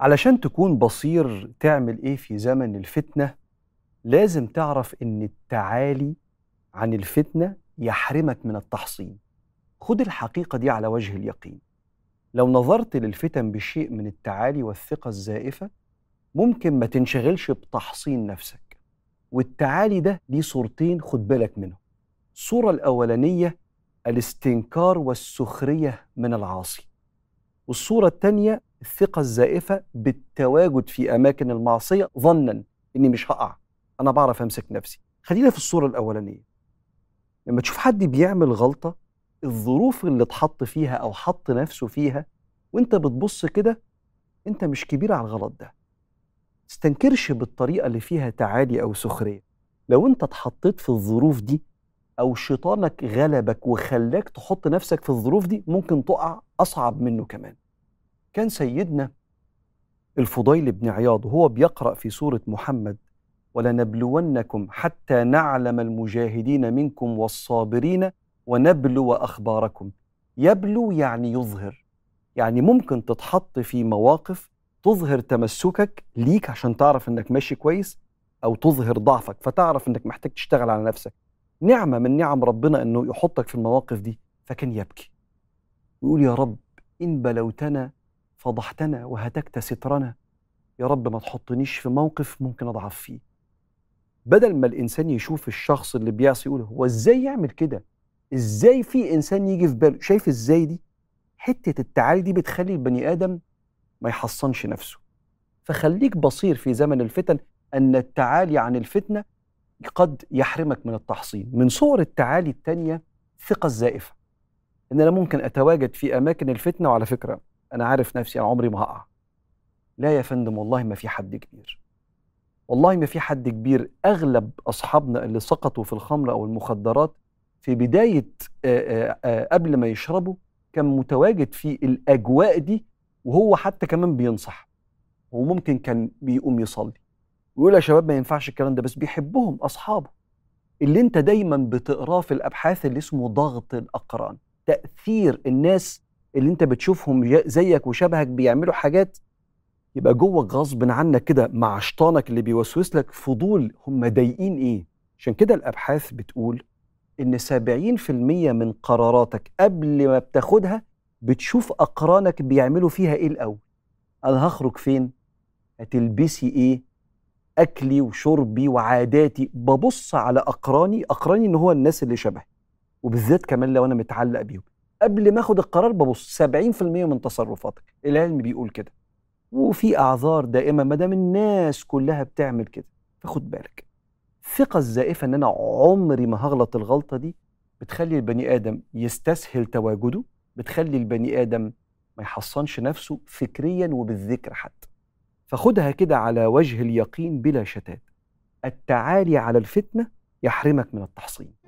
علشان تكون بصير تعمل ايه في زمن الفتنه لازم تعرف ان التعالي عن الفتنه يحرمك من التحصين خد الحقيقه دي على وجه اليقين لو نظرت للفتن بشيء من التعالي والثقه الزائفه ممكن ما تنشغلش بتحصين نفسك والتعالي ده ليه صورتين خد بالك منهم الصوره الاولانيه الاستنكار والسخريه من العاصي والصوره الثانيه الثقة الزائفة بالتواجد في أماكن المعصية ظنا إني مش هقع أنا بعرف أمسك نفسي خلينا في الصورة الأولانية لما تشوف حد بيعمل غلطة الظروف اللي اتحط فيها أو حط نفسه فيها وأنت بتبص كده أنت مش كبير على الغلط ده تستنكرش بالطريقة اللي فيها تعالي أو سخرية لو أنت اتحطيت في الظروف دي أو شيطانك غلبك وخلاك تحط نفسك في الظروف دي ممكن تقع أصعب منه كمان كان سيدنا الفضيل بن عياض وهو بيقرأ في سورة محمد ولنبلونكم حتى نعلم المجاهدين منكم والصابرين ونبلو أخباركم يبلو يعني يظهر يعني ممكن تتحط في مواقف تظهر تمسكك ليك عشان تعرف انك ماشي كويس او تظهر ضعفك فتعرف انك محتاج تشتغل على نفسك نعمة من نعم ربنا انه يحطك في المواقف دي فكان يبكي ويقول يا رب إن بلوتنا فضحتنا وهتكت سترنا يا رب ما تحطنيش في موقف ممكن اضعف فيه بدل ما الانسان يشوف الشخص اللي بيعصي يقول هو ازاي يعمل كده ازاي في انسان يجي في باله شايف ازاي دي حته التعالي دي بتخلي البني ادم ما يحصنش نفسه فخليك بصير في زمن الفتن ان التعالي عن الفتنه قد يحرمك من التحصين من صور التعالي التانية الثقة الزائفة إن أنا ممكن أتواجد في أماكن الفتنة وعلى فكرة انا عارف نفسي انا عمري ما هقع لا يا فندم والله ما في حد كبير والله ما في حد كبير اغلب اصحابنا اللي سقطوا في الخمر او المخدرات في بدايه آآ آآ قبل ما يشربوا كان متواجد في الاجواء دي وهو حتى كمان بينصح وممكن كان بيقوم يصلي ويقول يا شباب ما ينفعش الكلام ده بس بيحبهم اصحابه اللي انت دايما بتقراه في الابحاث اللي اسمه ضغط الاقران تاثير الناس اللي انت بتشوفهم زيك وشبهك بيعملوا حاجات يبقى جوه غصب عنك كده مع شيطانك اللي بيوسوس لك فضول هم ضايقين ايه عشان كده الابحاث بتقول ان 70% من قراراتك قبل ما بتاخدها بتشوف اقرانك بيعملوا فيها ايه الاول انا هخرج فين هتلبسي ايه اكلي وشربي وعاداتي ببص على اقراني اقراني ان هو الناس اللي شبهي وبالذات كمان لو انا متعلق بيهم قبل ما اخد القرار ببص 70% من تصرفاتك العلم بيقول كده وفي اعذار دائمه ما دام الناس كلها بتعمل كده فخد بالك الثقه الزائفه ان انا عمري ما هغلط الغلطه دي بتخلي البني ادم يستسهل تواجده بتخلي البني ادم ما يحصنش نفسه فكريا وبالذكر حتى فخدها كده على وجه اليقين بلا شتات التعالي على الفتنه يحرمك من التحصين